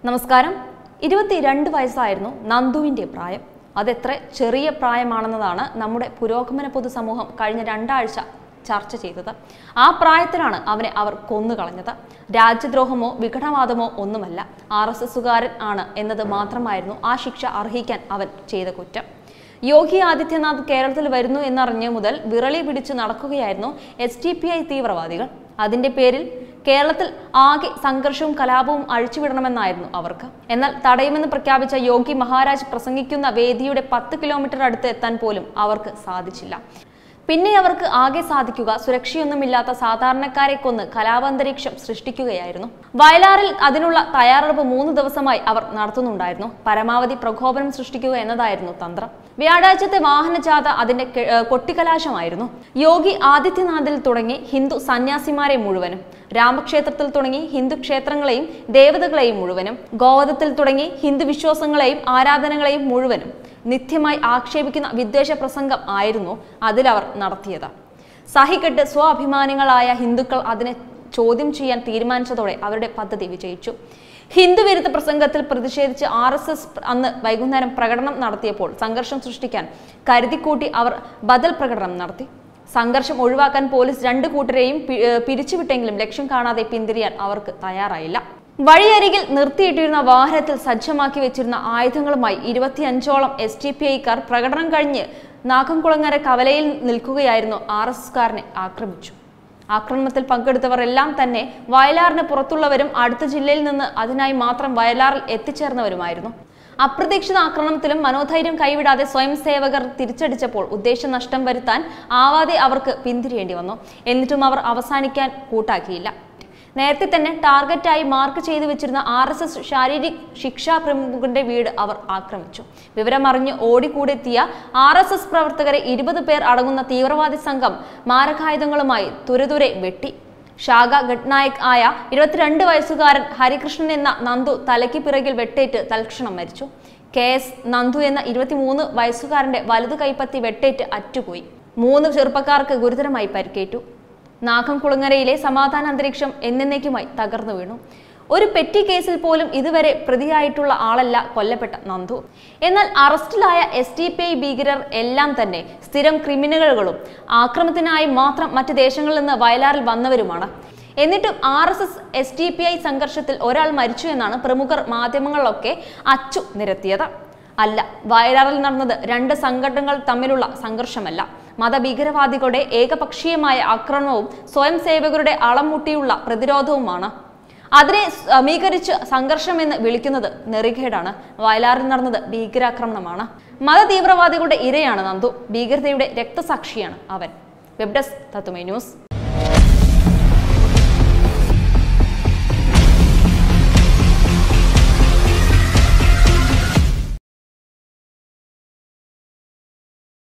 നമസ്കാരം ഇരുപത്തിരണ്ട് വയസ്സായിരുന്നു നന്ദുവിൻ്റെ പ്രായം അതെത്ര ചെറിയ പ്രായമാണെന്നതാണ് നമ്മുടെ പുരോഗമന പൊതുസമൂഹം കഴിഞ്ഞ രണ്ടാഴ്ച ചർച്ച ചെയ്തത് ആ പ്രായത്തിലാണ് അവനെ അവർ കൊന്നുകളഞ്ഞത് രാജ്യദ്രോഹമോ വിഘടനവാദമോ ഒന്നുമല്ല ആർ എസ് എസുകാരൻ ആണ് എന്നത് മാത്രമായിരുന്നു ആ ശിക്ഷ അർഹിക്കാൻ അവൻ ചെയ്ത കുറ്റം യോഗി ആദിത്യനാഥ് കേരളത്തിൽ വരുന്നു എന്നറിഞ്ഞ മുതൽ വിറളി പിടിച്ച് നടക്കുകയായിരുന്നു എസ് ടി പി ഐ തീവ്രവാദികൾ അതിന്റെ പേരിൽ കേരളത്തിൽ ആകെ സംഘർഷവും കലാപവും അഴിച്ചുവിടണമെന്നായിരുന്നു അവർക്ക് എന്നാൽ തടയുമെന്ന് പ്രഖ്യാപിച്ച യോഗി മഹാരാജ് പ്രസംഗിക്കുന്ന വേദിയുടെ പത്ത് കിലോമീറ്റർ അടുത്ത് എത്താൻ പോലും അവർക്ക് സാധിച്ചില്ല പിന്നെ അവർക്ക് ആകെ സാധിക്കുക സുരക്ഷയൊന്നുമില്ലാത്ത സാധാരണക്കാരെ കൊന്ന് കലാപാന്തരീക്ഷം സൃഷ്ടിക്കുകയായിരുന്നു വയലാറിൽ അതിനുള്ള തയ്യാറെടുപ്പ് മൂന്ന് ദിവസമായി അവർ നടത്തുന്നുണ്ടായിരുന്നു പരമാവധി പ്രകോപനം സൃഷ്ടിക്കുക എന്നതായിരുന്നു തന്ത്രം വ്യാഴാഴ്ചത്തെ വാഹനജാഥ അതിന്റെ കെ- ഏർ കൊട്ടിക്കലാശമായിരുന്നു യോഗി ആദിത്യനാഥിൽ തുടങ്ങി ഹിന്ദു സന്യാസിമാരെ മുഴുവനും രാമക്ഷേത്രത്തിൽ തുടങ്ങി ഹിന്ദു ക്ഷേത്രങ്ങളെയും ദേവതകളെയും മുഴുവനും ഗോവധത്തിൽ തുടങ്ങി ഹിന്ദു വിശ്വാസങ്ങളെയും ആരാധനകളെയും മുഴുവനും നിത്യമായി ആക്ഷേപിക്കുന്ന വിദ്വേഷ പ്രസംഗം ആയിരുന്നു അതിലവർ നടത്തിയത് സഹിക്കെട്ട് സ്വാഭിമാനികളായ ഹിന്ദുക്കൾ അതിനെ ചോദ്യം ചെയ്യാൻ തീരുമാനിച്ചതോടെ അവരുടെ പദ്ധതി വിജയിച്ചു ഹിന്ദു വിരുദ്ധ പ്രസംഗത്തിൽ പ്രതിഷേധിച്ച് ആർ എസ് എസ് അന്ന് വൈകുന്നേരം പ്രകടനം നടത്തിയപ്പോൾ സംഘർഷം സൃഷ്ടിക്കാൻ കരുതിക്കൂട്ടി അവർ ബദൽ പ്രകടനം നടത്തി സംഘർഷം ഒഴിവാക്കാൻ പോലീസ് രണ്ട് കൂട്ടരെയും പി- ഏർ പിരിച്ചുവിട്ടെങ്കിലും ലക്ഷ്യം കാണാതെ പിന്തിരിയാൻ അവർക്ക് തയ്യാറായില്ല വഴിയരികിൽ നിർത്തിയിട്ടിരുന്ന വാഹനത്തിൽ സജ്ജമാക്കി വെച്ചിരുന്ന ആയുധങ്ങളുമായി ഇരുപത്തിയഞ്ചോളം എസ് ടി പി ഐക്കാർ പ്രകടനം കഴിഞ്ഞ് നാഗംകുളങ്ങര കവലയിൽ നിൽക്കുകയായിരുന്നു ആർ എസ് എസ്കാരനെ ആക്രമിച്ചു ആക്രമണത്തിൽ പങ്കെടുത്തവർ എല്ലാം തന്നെ വയലാറിന് പുറത്തുള്ളവരും അടുത്ത ജില്ലയിൽ നിന്ന് അതിനായി മാത്രം വയലാറിൽ എത്തിച്ചേർന്നവരുമായിരുന്നു അപ്രതീക്ഷിത ആക്രമണത്തിലും മനോധൈര്യം കൈവിടാതെ സ്വയം സേവകർ തിരിച്ചടിച്ചപ്പോൾ ഉദ്ദേശ നഷ്ടം വരുത്താൻ ആവാതെ അവർക്ക് പിന്തിരിയേണ്ടി വന്നു എന്നിട്ടും അവർ അവസാനിക്കാൻ കൂട്ടാക്കിയില്ല നേരത്തെ തന്നെ ടാർഗറ്റായി മാർക്ക് ചെയ്തു വെച്ചിരുന്ന ആർ എസ് എസ് ശാരീരിക് ശിക്ഷാ പ്രമുഖന്റെ വീട് അവർ ആക്രമിച്ചു വിവരമറിഞ്ഞ് ഓടിക്കൂടെത്തിയ ആർ എസ് എസ് പ്രവർത്തകരെ ഇരുപത് പേർ അടങ്ങുന്ന തീവ്രവാദി സംഘം മാരകായുധങ്ങളുമായി തുരതുരെ വെട്ടി ഷാഗ ഗട്നായക് ആയ ഇരുപത്തിരണ്ട് വയസ്സുകാരൻ ഹരികൃഷ്ണൻ എന്ന നന്ദു തലയ്ക്ക് പിറകിൽ വെട്ടേറ്റ് തൽക്ഷണം മരിച്ചു കെ എസ് നന്ദു എന്ന ഇരുപത്തിമൂന്ന് വയസ്സുകാരന്റെ വലതു കൈപ്പത്തി വെട്ടേറ്റ് അറ്റുപോയി മൂന്ന് ചെറുപ്പക്കാർക്ക് ഗുരുതരമായി പരിക്കേറ്റു നാഗം കുളങ്ങരയിലെ സമാധാന അന്തരീക്ഷം എന്നേക്കുമായി തകർന്നു വീണു ഒരു പെറ്റി കേസിൽ പോലും ഇതുവരെ പ്രതിയായിട്ടുള്ള ആളല്ല കൊല്ലപ്പെട്ട നന്ദു എന്നാൽ അറസ്റ്റിലായ എസ് ടി പി ഐ ഭീകരർ എല്ലാം തന്നെ സ്ഥിരം ക്രിമിനലുകളും ആക്രമണത്തിനായി മാത്രം മറ്റ് ദേശങ്ങളിൽ നിന്ന് വയലാറിൽ വന്നവരുമാണ് എന്നിട്ടും R S S S D P I സംഘർഷത്തിൽ ഒരാൾ മരിച്ചു എന്നാണ് പ്രമുഖർ മാധ്യമങ്ങളിലൊക്കെ അച്ചു നിരത്തിയത് അല്ല വയലാറിൽ നടന്നത് രണ്ട് സംഘടനകൾ തമ്മിലുള്ള സംഘർഷമല്ല മതഭീകരവാദികളുടെ ഏകപക്ഷീയമായ ആക്രമണവും സ്വയം സേവകരുടെ അളം മുട്ടിയുള്ള പ്രതിരോധവുമാണ് അതിനെ സമീകരിച്ച് സംഘർഷമെന്ന് വിളിക്കുന്നത് നെറികേടാണ് വയലാറിൽ നടന്നത് ഭീകരാക്രമണമാണ് മത തീവ്രവാദികളുടെ ഇരയാണ് നന്ദു ഭീകരതയുടെ രക്തസാക്ഷിയാണ് അവൻ വെബ് ഡെസ്ക് തത്തുമൈ ന്യൂസ്